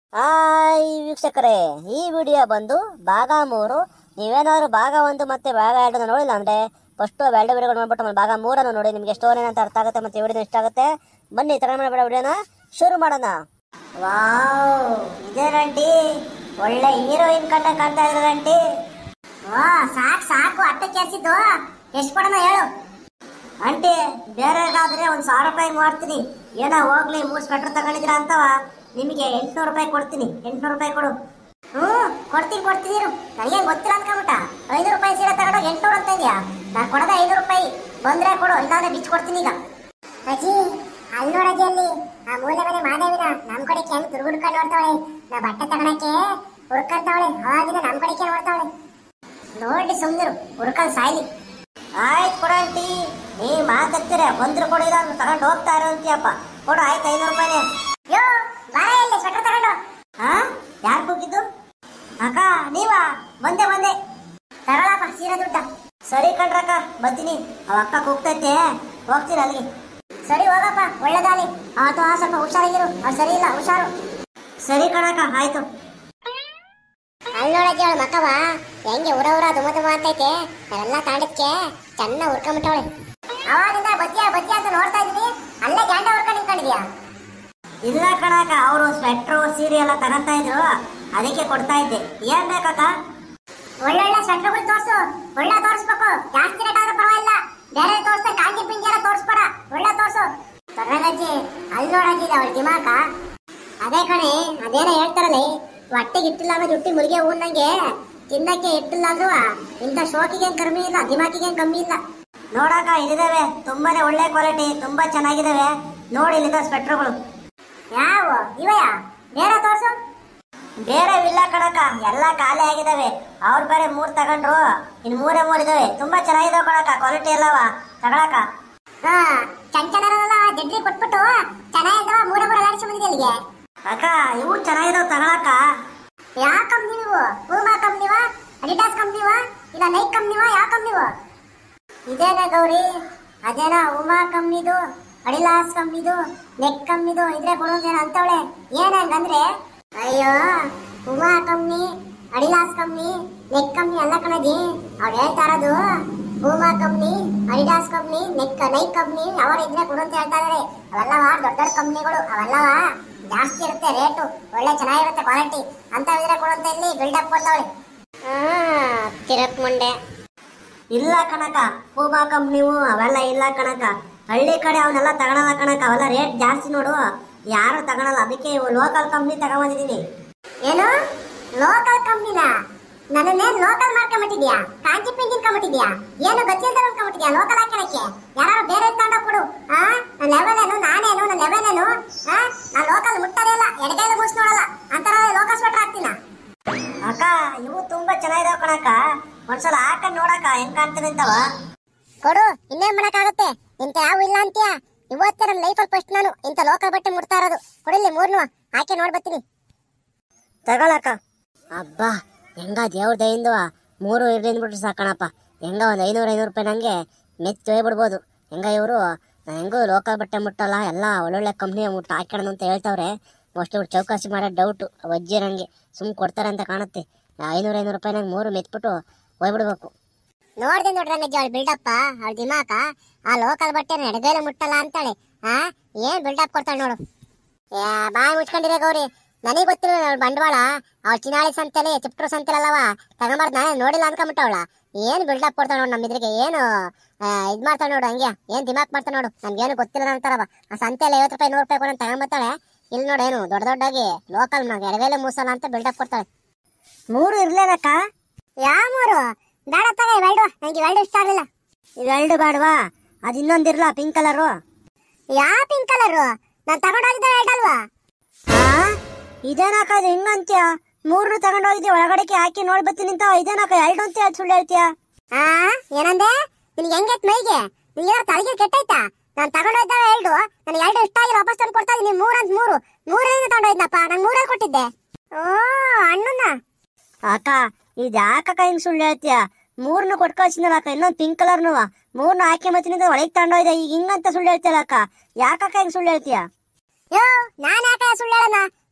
Hi ವೀಕ್ಷಕರೇ ಈ video ಬಂದು ಭಾಗ ಮೂರು ನೀವೇನಾದ್ರು ಭಾಗ ಒಂದು ಮತ್ತೆ ಭಾಗ ಎರಡನ್ನ ನೋಡಿಲ್ಲ ಅಂದ್ರೆ ಫಸ್ಟ್ ಎರಡು ವಿಡಿಯೋಗಳು ನೋಡ್ಬಿಟ್ಟು ಆಮೇಲೆ ಭಾಗ ಮೂರನ್ನು ನೋಡಿ ನಿಮಗೆ ಸ್ಟೋರಿ ಅಂತ ಅರ್ಥ ಆಗುತ್ತೆ ಮತ್ತೆ ವಿಡಿಯೋ ಇಷ್ಟ ಆಗುತ್ತೆ ಬನ್ನಿ ತಗೊಂಡು ಬೇಡ ವಿಡಿಯೋನ ಶುರು ಮಾಡೋಣ ವಾವ್ ಇದೇನಂಟಿ ಒಳ್ಳೆ ಹೀರೋಯಿನ್ ಕಂಡ ಕಾಣ್ತಾ ಇದ್ರಂಟಿ ವಾ ಸಾಕು ಸಾಕು ಅಟ್ಟ ಕೇಳಿಸಿದ್ದು ಎಷ್ಟು ಕೊಡೋಣ ಹೇಳು ಆಂಟಿ ಬೇರೆಗಾದ್ರೆ ಒಂದ್ ಸಾವಿರ ರೂಪಾಯಿ ಮಾಡ್ತೀನಿ ಏನೋ ಹೋಗ್ಲಿ ಮೂರ್ ಸ್ವೆಟರ್ ತಗೊಂಡಿದ್ರ ಅಂತವ ನಿಮಗೆ ಎಂಟ್ನೂರು ರೂಪಾಯಿ ಕೊಡ್ತೀನಿ ಎಂಟ್ನೂರು ರೂಪಾಯಿ ಕೊಡು ಹ್ಞೂ ಕೊಡ್ತೀನಿ ಕೊಡ್ತೀನಿ ಇರು. ನನಗೇನ್ ಗೊತ್ತಿಲ್ಲ ಅನ್ಕೊಂಬಿಟ್ಟ ಐನೂರು ರೂಪಾಯಿ ಸೀರೆ ತಗೊಂಡು ಎಂಟ್ನೂರು ಅಂತ ಇದೆಯಾ ನಾನು ಕೊಡದ ಐನೂರು ರೂಪಾಯಿ ಬಂದ್ರೆ ಕೊಡು ಇಲ್ಲಾಂದ್ರೆ ಬಿಚ್ಚು ಕೊಡ್ತೀನಿ ಈಗ ಅಜ್ಜಿ ಅಲ್ಲಿ ನೋಡಜ್ಜಿ ಅಲ್ಲಿ ಆ ಮೂಲೆ ಮನೆ ಮಾದೇವಿನ ನಮ್ ಕಡೆಗೆ ಹೆಂಗ್ ತುರ್ಗುಡ್ಕೊಂಡು ನೋಡ್ತಾವಳೆ ನಾ ಬಟ್ಟೆ ತಗೊಳಕ್ಕೆ ಹುಡ್ಕಂತಾವಳೆ ಅವಾಗಿನ ನಮ್ ಕಡೆಗೆ ನೋಡ್ತಾವಳೆ ನೋಡಿ ಸುಮ್ನಿರು ಹುಡ್ಕಲ್ ಸಾಯ್ಲಿ ಆಯ್ತು ಕೊಡಂಟಿ ನೀ ಮಾತಾಡ್ತೀರ ಬಂದ್ರು ಕೊಡಿಲ್ಲ ಅಂದ್ರೆ ತಗೊಂಡು ಹೋಗ್ತಾ ಇರೋ ಅಂತೀಯಪ್ಪ ಕೊಡು ಆಯ್ತು ಐನೂರು ರೂಪಾಯಿನೇ ಯೋ ಬಾರ ಇಲ್ಲಿ ಸ್ವೆಟರ್ ತಗೊಂಡು ಹಾ ಯಾರು ಕೂಗಿದ್ದು ಅಕ್ಕ ನೀವಾ ಬಂದೆ ಬಂದೆ ತಗೊಳಪ್ಪ ಸೀರೆ ದುಡ್ಡ ಸರಿ ಕಣ್ರಕ್ಕ ಬರ್ತೀನಿ ಅವ ಅಕ್ಕ ಕೂಗ್ತೈತೆ ಹೋಗ್ತೀನಿ ಅಲ್ಲಿಗೆ ಸರಿ ಹೋಗಪ್ಪ ಒಳ್ಳೆದಾಲಿ ಆತು ಆ ಸ್ವಲ್ಪ ಹುಷಾರಾಗಿರು ಅವ್ರು ಸರಿ ಇಲ್ಲ ಹುಷಾರು ಸರಿ ಕಣಕ್ಕ ಆಯ್ತು ಅಲ್ಲಿ ನೋಡಜ್ಜಿ ಅವಳ ಮಕ್ಕವ ಹೆಂಗೆ ಉರ ಉರ ದುಮ ದುಮ ಅಂತೈತೆ ನಾವೆಲ್ಲ ತಾಂಡಕ್ಕೆ ಚೆನ್ನಾಗಿ ಹುರ್ಕೊಂಬಿಟ್ಟವಳೆ ಅವಾಗಿಂದ ಬಜ್ಜಿಯ ಬಜ್ಜಿ ಅಂತ ನೋಡ್ತಾ ಇದೀನಿ ಅಲ್ಲೇ ಗ್ಯಾಂಡ ಹುರ್ಕೊಂಡು ನಿಂತ್ಕೊಂಡಿದ್ಯಾ ಇಲ್ಲ ಕಣಕ್ಕ ಅವರು ಸ್ವೆಟ್ರು ಸೀರೆ ಎಲ್ಲ ತಗೊಂತಾ ಇದ್ರು ಅದಕ್ಕೆ ಕೊಡ್ತಾ ಇದ್ದೆ ಏನ್ ಬೇಕಕ್ಕ ಒಳ್ಳೊಳ್ಳೆ ಸ್ವೆಟರ್ಗಳು ತೋರ್ಸು ಒಳ್ಳೆ ತೋರಿಸ್ಬೇಕು ಜಾಸ್ತಿ ರೇಟ್ ಆದ್ರೂ ಪರವಾಗಿಲ್ಲ ಬೇರೆ ತೋರ್ಸ್ತಾ ಕಾಂಜಿ ಪಿಂಜಿ ಎಲ್ಲ ತೋರ್ಸ್ಬೇಡ ಒಳ್ಳೆ ತೋರ್ಸು ತೊರ್ರಗಜ್ಜಿ ಅಲ್ಲಿ ನೋಡಜ್ಜಿದ ಅವಳ ದಿಮಾಕ ಅದೇ ಕಣೆ ಅದೇನೋ ಹೇಳ್ತಾರಲ್ಲ ಹೊಟ್ಟೆಗೆ ಇಟ್ಟಿಲ್ಲ ಅಂದ್ರೆ ಜುಟ್ಟಿ ಮುರಿಗೆ ಉಣ್ಣಂಗೆ ತಿನ್ನಕ್ಕೆ ಇಟ್ಟಿಲ್ಲ ಅಂದ್ರೂ ಇಂಥ ಶೋಕಿಗೆ ಕಮ್ಮಿ ಇಲ್ಲ ದಿಮಾಕಿಗೆ ಕಮ್ಮಿ ಇಲ್ಲ ನೋಡಕ್ಕ ಇಲ್ಲಿದಾವೆ ತುಂಬಾನೇ ಒಳ್ಳೆ ಕ್ವಾಲಿಟಿ ತುಂಬಾ ಚೆನ್ನಾಗಿದಾವೆ ನೋಡಿ ಇಲ್ಲಿದ ಸ್ವೆಟ್ರುಗಳು ಯಾವ ಇವಯ ಬೇರೆ ತೋರ್ಸು ಬೇರೆ ಇಲ್ಲ ಕಣಕ್ಕ ಎಲ್ಲ ಖಾಲಿ ಆಗಿದಾವೆ ಅವ್ರು ಬೇರೆ ಮೂರ್ ತಗೊಂಡ್ರು ಇನ್ ಮೂರೇ ಮೂರ್ ಇದಾವೆ ತುಂಬಾ ಚೆನ್ನಾಗಿದಾವೆ ಕಣಕ್ಕ ಕ್ವಾಲಿಟಿ ಎಲ್ಲವ ತಗೊಳಕ ಹಾ ಚಂಚನರಲ್ಲ ಜಡ್ರಿ ಕೊಟ್ಬಿಟ್ಟು ಚೆನ್ನಾಗಿದ್ದವ ಮೂರ ಮೂರ ಗಾಡಿಸಿ ಬಂದಿದೆ ಅಲ್ಲಿಗೆ ಅಕ್ಕ ಇವು ಚೆನ್ನಾಗಿದಾವ್ ತಗೊಳಕ ಯಾವ ಕಂಪ್ನಿ ನೀವು ಪೂಮಾ ಕಂಪ್ನಿವ ಅಡಿಡಾಸ್ ಕಂಪ್ನಿವ ಇಲ್ಲ ನೈಕ್ ಕಂಪ್ನಿವ ಯಾವ ಕಂಪ್ನಿವ ಇದೇನ ಗೌರಿ ಅದೇನ ಉಮಾ ಕಂಪ್ನಿದು ಅಡಿಲಾಸ್ ಕಂಪ್ನಿದು ನೆಕ್ ಕಂಪ್ನಿದು ಇದ್ರೆ ಕೊಡೋದೇನ ಅಂತವಳೆ ಏನ ಹಂಗಂದ್ರೆ ಅಯ್ಯೋ ಉಮಾ ಕಂಪ್ನಿ ಅಡಿಲಾಸ್ ಕಂಪ್ನಿ ನೆಕ್ ಕಂಪ್ನಿ ಎಲ್ಲ ಕಣಜಿ ಅವ್ರು ಹೇಳ್ತಾ ಇರೋದು ಪೂಮಾ ಕಂಪ್ನಿ ಅಡಿಡಾಸ್ ಕಂಪ್ನಿ ನೆಕ್ ನೈಕ್ ಕಂಪ್ನಿ ಅವರ ಇದ್ರೆ ಕೊಡು ಅಂತ ಹೇಳ್ತಾ ಇದಾರೆ ಅವೆಲ್ಲವ ದೊಡ್ಡ ದೊಡ್ಡ ಕಂಪ್ನಿಗಳು ಅವೆಲ್ಲವ ಜಾಸ್ತಿ ಇರುತ್ತೆ ರೇಟು ಒಳ್ಳೆ ಚೆನ್ನಾಗಿರುತ್ತೆ ಕ್ವಾಲಿಟಿ ಅಂತ ಇದ್ರೆ ಕೊಡು ಅಂತ ಇಲ್ಲಿ ಬಿಲ್ಡಪ್ ಕೊಡ್ತಾವಳೆ ತಿರಕ್ ಮುಂಡೆ ಇಲ್ಲ ಕಣಕ ಪೂಬಾ ಕಂಪ್ನಿವು ಅವೆಲ್ಲ ಇಲ್ಲ ಕಣಕ ಹಳ್ಳಿ ಕಡೆ ಅವನ್ನೆಲ್ಲ ತಗೊಳಲ್ಲ ಕಣಕ ಅವೆಲ್ಲ ರೇಟ್ ಜಾಸ್ತಿ ನೋಡು ಯಾರು ತಗೊಳಲ್ಲ ಅದಕ್ಕೆ ಇವು ಲೋಕಲ್ ಕಂಪ್ನಿ ತಗೊಂಬಂದಿದ್ದೀನಿ ಏನು ಲೋಕಲ್ ಕಂಪ್ನಿನ ನನ್ನನ್ನೇನ್ ಲೋಕಲ್ ಮಾಡ್ಕೊಂಬಿಟ್ಟಿದ್ಯಾ ಕಾಂಚಿ ಪಿಂಜಿನ್ ಕಂಬಿಟ್ಟಿದ್ಯಾ ಏನು ಗೊತ್ತಿಲ್ದ ಅನ್ಕೊಂಬಿಟ್ಟಿದ್ಯಾ ಲೋಕಲ್ ಹಾಕೋಣಕ್ಕೆ ಯಾರು ಬೇರೆ ತಗೊಂಡ ಕೊಡು ಆ ನನ್ನ ಲೆವೆಲ್ ಏನು ನಾನೇನು ನನ್ನ ಲೆವೆಲ್ ಏನು ಆ ನಾನು ಲೋಕಲ್ ಮುಟ್ಟದೇ ಇಲ್ಲ ಎಡಗೈಲು ಮುಸ್ ನೋಡಲ್ಲ ಅಂತರ ಲೋಕಲ್ ಸ್ವೆಟರ್ ಹಾಕ್ತೀನ ಅಕ್ಕ ಇವು ತುಂಬಾ ಚೆನ್ನಾಗಿದಾವ ಕಣಕ ಒಂದ್ಸಲ ಹಾಕೊಂಡ್ ನೋಡಕ ಹೆಂಗ್ ಕಾಣ್ತೀನಿ ಅಂತವ ಕೊಡು ಇನ್ನೇನ್ ಮಾಡಕ್ಕಾಗುತ್ತೆ ಇಂತ ಯಾವ ಇಲ್ಲ ಅಂತೀಯ ಇವತ್ತೇ ನನ್ನ ಲೈಫಲ್ಲಿ ಫಸ್ಟ್ ನಾನು ಇಂತ ಲೋಕಲ್ ಬಟ್ಟೆ ಮುಡ್ತಾ ಇರೋದು ಕೊಡಿಲ್ಲಿ ಮೂರ್ನು ಹಾಕಿ ನೋಡ್ಬತ್ತೀನಿ ತಗೊಳಕ ಅಬ್ಬಾ ಹೆಂಗ ದೇವ್ರ ದಯಿಂದ ಮೂರು ಇರ್ಲಿ ಅಂದ್ಬಿಟ್ರೆ ಸಾಕಣಪ್ಪ ಹೆಂಗ ಒಂದ್ ಐನೂರು ಐನೂರು ರೂಪಾಯಿ ನಂಗೆ ಮೆಚ್ಚಿ ಬಿಡ್ಬೋದು ಹೆಂಗ ಇವರು ಹೆಂಗೂ ಲೋಕಲ್ ಬಟ್ಟೆ ಮುಟ್ಟಲ್ಲ ಎಲ್ಲ ಒಳ್ಳೊಳ್ಳೆ ಕಂಪ್ನಿ ಮುಟ್ಟು ಹಾಕ್ಯಾಣ ಅಂತ ಹೇಳ್ತಾವ್ರೆ ಮೋಸ್ಟ್ ಇವ್ರು ಚೌಕಾಸಿ ಮಾಡೋ ಡೌಟು ಅಜ್ಜಿ ನಂಗೆ ಸುಮ್ ಕೊಡ್ತಾರೆ ಅಂತ ಕಾಣುತ್ತೆ ಐನೂರು ಐನೂರು ರೂಪಾಯಿ ನಂಗೆ ಮೂರು ಮೆತ್ಬಿಟ್ಟು ಹೋಗ್ಬಿಡ್ಬೇಕು ನೋಡ್ದೆ ನೋಡ್ರಿ ರಂಗಜ್ಜಿ ಅವಳು ಬಿಲ್ಡಪ್ಪ ಅವಳ ದಿಮಾಕ ಆ ಲೋಕಲ್ ಬಟ್ಟೆ ಎಡಗೈಲೆ ಮುಟ್ಟಲ್ಲ ಅಂತಾಳೆ ಆ ಏನ್ ಬಿಲ್ಡಪ್ ಕೊಡ್ತಾಳೆ ನೋಡು ಏ, ಬಾಯಿ ಮುಚ್ಕೊಂಡಿರ ಗೌರಿ ನನಗೆ ಗೊತ್ತಿಲ್ಲ ಅವಳ ಬಂಡವಾಳ ಅವಳ ಚಿನಾಳಿ ಸಂತೆಲಿ ಚಿಪ್ಟ್ರು ಸಂತೆಲಲ್ಲವ ತಗೊಂಬಾರ್ದು ನಾನೇ ನೋಡಿಲ್ಲ ಅನ್ಕೊಂಬಿಟ್ಟವಳ ಏನ್ ಬಿಲ್ಡಪ್ ಕೊಡ್ತಾಳೆ ನೋಡು ನಮ್ಮಿದ್ರಿಗೆ ಏನು ಆ, ಇದ್ ಮಾಡ್ತಾಳೆ ನೋಡು ಹಂಗೆ ಏನ್ ದಿಮಾಕ್ ಮಾಡ್ತಾಳೆ ನೋಡು ನಮ್ಗೇನು ಗೊತ್ತಿಲ್ಲ ಅಂತಾರವ ಆ ಸಂತೆಲಿ ಐವತ್ತು ರೂಪಾಯಿ ನೂರು ರೂಪಾಯಿ ಕೊಡು ಅಂತ ತಗೊಂಬರ್ತಾಳೆ ಇಲ್ಲಿ ನೋಡೇನು ದೊಡ್ಡ ದೊಡ್ಡಾಗಿ ಲೋಕಲ್ ನಾಗ ಎಡಗೈಲೆ ಮೂಸಲ್ಲ ಅಂತ ಬಿಲ್ಡಪ್ ಕೊಡ್ತಾಳೆ ಮೂರು ಇರ್ಲೇನಕ್ಕ ಯಾವ ಮೂರು ಬೇಡ ತಗ ಇವೆರಡು ನಂಗೆ ಇವೆರಡು ಇಷ್ಟ ಆಗಲಿಲ್ಲ ಇವೆರಡು ಬೇಡವಾ ಅದು ಇನ್ನೊಂದಿರ್ಲ ಪಿಂಕ್ ಕಲರು ಯಾವ ಪಿಂಕ್ ಕಲರು ನಾನು ತಗೊಂಡೋಗಿದ್ದೆ ಎರಡಲ್ವಾ ಆ ಇದೇನಾಕ ಇದು ಹಿಂಗಂತ್ಯ ಮೂರನ್ನು ತಗೊಂಡೋಗಿದ್ದೆ ಒಳಗಡೆಗೆ ಹಾಕಿ ನೋಡ್ ಬರ್ತೀನಿ ಅಂತ ಇದೇನಾಕ ಎರಡು ಅಂತ ಹೇಳಿ ಸುಳ್ಳು ಹೇಳ್ತೀಯ ಆ ಏನಂದೆ ನಿನ್ಗೆ ಹೆಂಗೈತ್ ಮೈಗೆ ನಿನ್ಗೆ ತಲೆಗೆ ಕೆಟ್ಟೈತಾ ನಾನು ತಗೊಂಡೋಗಿದ್ದಾವೆ ಎರಡು ನನಗೆ ಎರಡು ಇಷ್ಟ ಆಗಿರೋ ವಾಪಸ್ ತಂದು ಕೊಡ್ತಾ ಇದೀನಿ ಮೂರ್ ಅಂತ ಮೂರು ಮೂರರಿಂದ ತಗೊಂಡೋಗಿದ್ನಪ್ಪ ನಾನು ಮೂರಲ್ಲಿ ಕೊಟ್ಟಿದ್ದೆ ಓ ಅಣ್ಣನ ಅಕ್ಕ ಇದು ಯಾಕಕ್ಕ ಹಿಂಗ್ ಸುಳ್ಳು ಹೇಳ್ತೀಯ ಮೂರ್ನು ಕೊಟ್ ಕಳ್ಸಿದ್ನಲ್ಲ ಅಕ್ಕ ಇನ್ನೊಂದು ಪಿಂಕ್ ಕಲರ್ನು ಮೂರ್ನು ಹಾಕಿ ಮತ್ತೀನಿ ಅಂತ ಒಳಗೆ ತಗೊಂಡೋಯ್ದೆ ಈಗ ಹಿಂಗಂತ ಸುಳ್ಳು ಹೇಳ್ತೀಯಲ್ಲ ಅಕ್ಕ ಯಾಕಕ್ಕ ಹಿಂಗ್ ಸುಳ್ಳು ಹೇಳ್ತೀಯ ಯೋ ನಾನು ಯಾಕೆ ಸುಳ್ಳು ಹೇಳೋಣ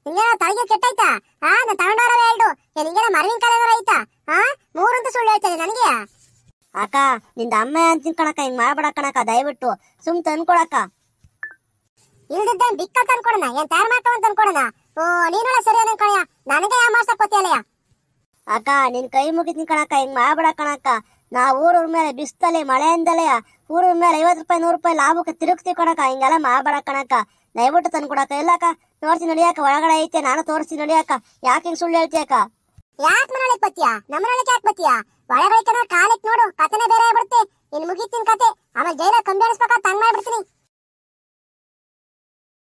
ನಿಂಗೇನ ತಲೆಗೆ ಕೆಟ್ಟೈತಾ ಹಾ ನಾ ತಗೊಂಡವರವೇ ಎರಡು ಏ ನಿಂಗೇನ ಮರವಿನ ಕಾಲ ಐತಾ ಹಾ ಮೂರಂತ ಸುಳ್ಳು ಹೇಳ್ತೇನೆ ನನಗೆ ಅಕ್ಕ ನಿಂದ ಅಮ್ಮ ಅಂತೀನಿ ಕಣಕ್ಕ ಹಿಂಗ್ ಮಾಡ್ಬೇಡ ಕಣಕ್ಕ ದಯವಿಟ್ಟು ಸುಮ್ ತಂದ್ಕೊಳಕ್ಕ ಇಲ್ದಿದ್ದ ಬಿಕ್ಕ ತಂದ್ಕೊಡಣ ಏನ್ ತಯಾರು ಮಾಡ್ಕೊಂಡ್ ತಂದ್ಕೊಡಣ ಓ ನೀನೊಳ ಸರಿ ಅನ್ಕೊಳಯ್ಯ ನನಗೆ ಯಾ ಮಾಡ್ಸಕ್ ಗೊತ್ತಿಲ್ಲಯ್ಯ ಅಕ್ಕ ನಿನ್ ಕೈ ಮುಗಿತೀನಿ ಕಣಕ್ಕ ಹಿಂಗ್ ಮಾಡ್ಬೇಡ ಕಣಕ್ಕ ನಾ ಊರ ಮೇಲೆ ಬಿಸ್ತಲೆ ಮಳೆಯಿಂದಲೇ ಊರ ಮೇಲೆ ಐವತ್ ರೂಪಾಯಿ ನೂರು ರೂಪಾಯಿ ಲಾಭಕ್ಕೆ ತಿರುಗ್ತಿ ಕಣಕ್ಕ ಹಿಂಗೆಲ್ಲ ಮಾಡ್ಬೇಡ ಕಣಕ್ಕ ದಯವಿಟ್ಟು ತಂದ್ಕೊಡಕ್ಕ ಇಲ್ಲಕ್ಕ ನೋಡ್ತೀನಿ ನಡಿಯಕ್ಕ ಒಳಗಡೆ ಐತೆ ನಾನು ತೋರಿಸ್ತೀನಿ ನಡಿಯಕ್ಕ ಯಾಕೆ ಹಿಂಗ್ ಸುಳ್ಳು ಹೇಳ್ತೀಯಕ್ಕ ಯಾಕೆ ಮನೊಳಗೆ ಬತ್ತೀಯಾ ನಮ್ಮ ಮನೊಳಗೆ ಯಾಕೆ ಬತ್ತೀಯಾ ಒಳಗಡೆ ಕಾಲಕ್ಕೆ ನೋಡು ಕತೆನೇ ಬೇರೆ ಆಗ್ಬಿಡುತ್ತೆ ಇನ್ ಮುಗಿತಿನ ಕತೆ ಆಮೇಲೆ ಜೈಲ ಕಂಬಿ ಅನಿಸ್ಬೇಕಾ ತಂಗ್ ಮಾಡ್ಬಿಡ್ತೀನಿ